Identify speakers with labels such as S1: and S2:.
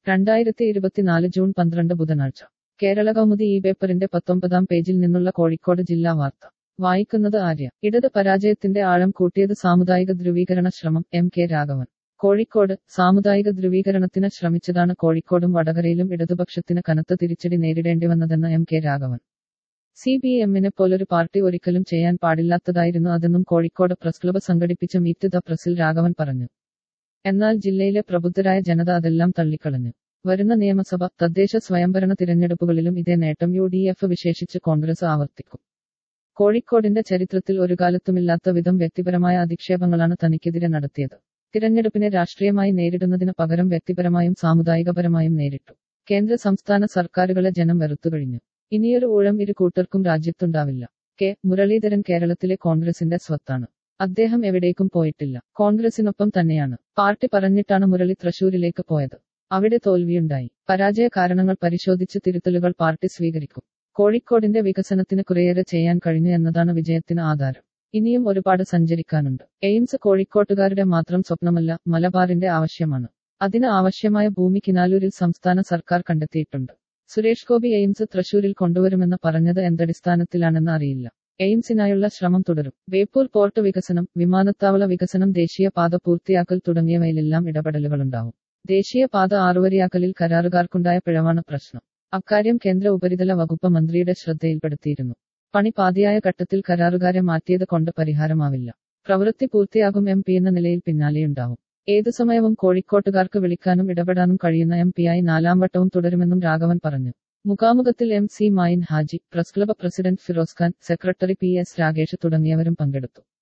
S1: രണ്ടായിരത്തി ഇരുപത്തിനാല് ജൂൺ പന്ത്രണ്ട് ബുധനാഴ്ച കേരള കൗമുദി ഈ പേപ്പറിന്റെ പത്തൊമ്പതാം പേജിൽ നിന്നുള്ള കോഴിക്കോട് ജില്ലാ വാർത്ത വായിക്കുന്നത് ആര്യ ഇടത് പരാജയത്തിന്റെ ആഴം കൂട്ടിയത് സാമുദായിക ധ്രുവീകരണ ശ്രമം എം കെ രാഘവൻ കോഴിക്കോട് സാമുദായിക ധ്രുവീകരണത്തിന് ശ്രമിച്ചതാണ് കോഴിക്കോടും വടകരയിലും ഇടതുപക്ഷത്തിന് കനത്ത തിരിച്ചടി നേരിടേണ്ടി വന്നതെന്ന് M K Raghavan C P എമ്മിനെ പോലൊരു പാർട്ടി ഒരിക്കലും ചെയ്യാൻ പാടില്ലാത്തതായിരുന്നു അതെന്നും കോഴിക്കോട് പ്രസ് ക്ലബ്ബ് സംഘടിപ്പിച്ച മീറ്റ് ദ പ്രസിൽ രാഘവൻ പറഞ്ഞു എന്നാൽ ജില്ലയിലെ പ്രബുദ്ധരായ ജനത അതെല്ലാം തള്ളിക്കളഞ്ഞു വരുന്ന നിയമസഭ തദ്ദേശ സ്വയംഭരണ തിരഞ്ഞെടുപ്പുകളിലും ഇതേ നേട്ടം യു ഡി എഫ് വിശേഷിച്ച് കോൺഗ്രസ് ആവർത്തിക്കും കോഴിക്കോടിന്റെ ചരിത്രത്തിൽ ഒരു കാലത്തുമില്ലാത്ത വിധം വ്യക്തിപരമായ അധിക്ഷേപങ്ങളാണ് തനിക്കെതിരെ നടത്തിയത് തിരഞ്ഞെടുപ്പിനെ രാഷ്ട്രീയമായി നേരിടുന്നതിന് പകരം വ്യക്തിപരമായും സാമുദായികപരമായും നേരിട്ടു കേന്ദ്ര സംസ്ഥാന സർക്കാരുകളെ ജനം വെറുത്തുകഴിഞ്ഞു ഇനിയൊരു ഊഴം ഇരു കൂട്ടർക്കും രാജ്യത്തുണ്ടാവില്ല കെ മുരളീധരൻ കേരളത്തിലെ കോൺഗ്രസിന്റെ സ്വത്താണ് അദ്ദേഹം എവിടേക്കും പോയിട്ടില്ല കോൺഗ്രസിനൊപ്പം തന്നെയാണ് പാർട്ടി പറഞ്ഞിട്ടാണ് മുരളി തൃശൂരിലേക്ക് പോയത് അവിടെ തോൽവിയുണ്ടായി പരാജയ കാരണങ്ങൾ പരിശോധിച്ച് തിരുത്തലുകൾ പാർട്ടി സ്വീകരിക്കും കോഴിക്കോടിന്റെ വികസനത്തിന് കുറേയേറെ ചെയ്യാൻ കഴിഞ്ഞു എന്നതാണ് വിജയത്തിന് ആധാരം ഇനിയും ഒരുപാട് സഞ്ചരിക്കാനുണ്ട് എയിംസ് കോഴിക്കോട്ടുകാരുടെ മാത്രം സ്വപ്നമല്ല മലബാറിന്റെ ആവശ്യമാണ് അതിന് ആവശ്യമായ ഭൂമി കിനാലൂരിൽ സംസ്ഥാന സർക്കാർ കണ്ടെത്തിയിട്ടുണ്ട് സുരേഷ് ഗോപി എയിംസ് തൃശൂരിൽ കൊണ്ടുവരുമെന്ന് പറഞ്ഞത് എന്തടിസ്ഥാനത്തിലാണെന്ന് അറിയില്ല എയിംസിനായുള്ള ശ്രമം തുടരും ബേപ്പൂർ പോർട്ട് വികസനം വിമാനത്താവള വികസനം ദേശീയപാത പൂർത്തിയാക്കൽ തുടങ്ങിയവയിലെല്ലാം ഇടപെടലുകളുണ്ടാവും ദേശീയപാത ആറുവരിയാക്കലിൽ കരാറുകാർക്കുണ്ടായ പിഴവാണ് പ്രശ്നം അക്കാര്യം കേന്ദ്ര ഉപരിതല വകുപ്പ് മന്ത്രിയുടെ ശ്രദ്ധയിൽപ്പെടുത്തിയിരുന്നു പണി പാതിയായ ഘട്ടത്തിൽ കരാറുകാരെ മാറ്റിയത് കൊണ്ട് പരിഹാരമാവില്ല പ്രവൃത്തി പൂർത്തിയാകും എം പി എന്ന നിലയിൽ പിന്നാലെയുണ്ടാവും ഏതു സമയവും കോഴിക്കോട്ടുകാർക്ക് വിളിക്കാനും ഇടപെടാനും കഴിയുന്ന എം പിയായി നാലാം വട്ടവും തുടരുമെന്നും രാഘവൻ പറഞ്ഞു മുഖാമുഖത്തിൽ M C Mayin Haji press club president Firoz Khan secretary P S Rakesh തുടങ്ങിയവരും പങ്കെടുത്തു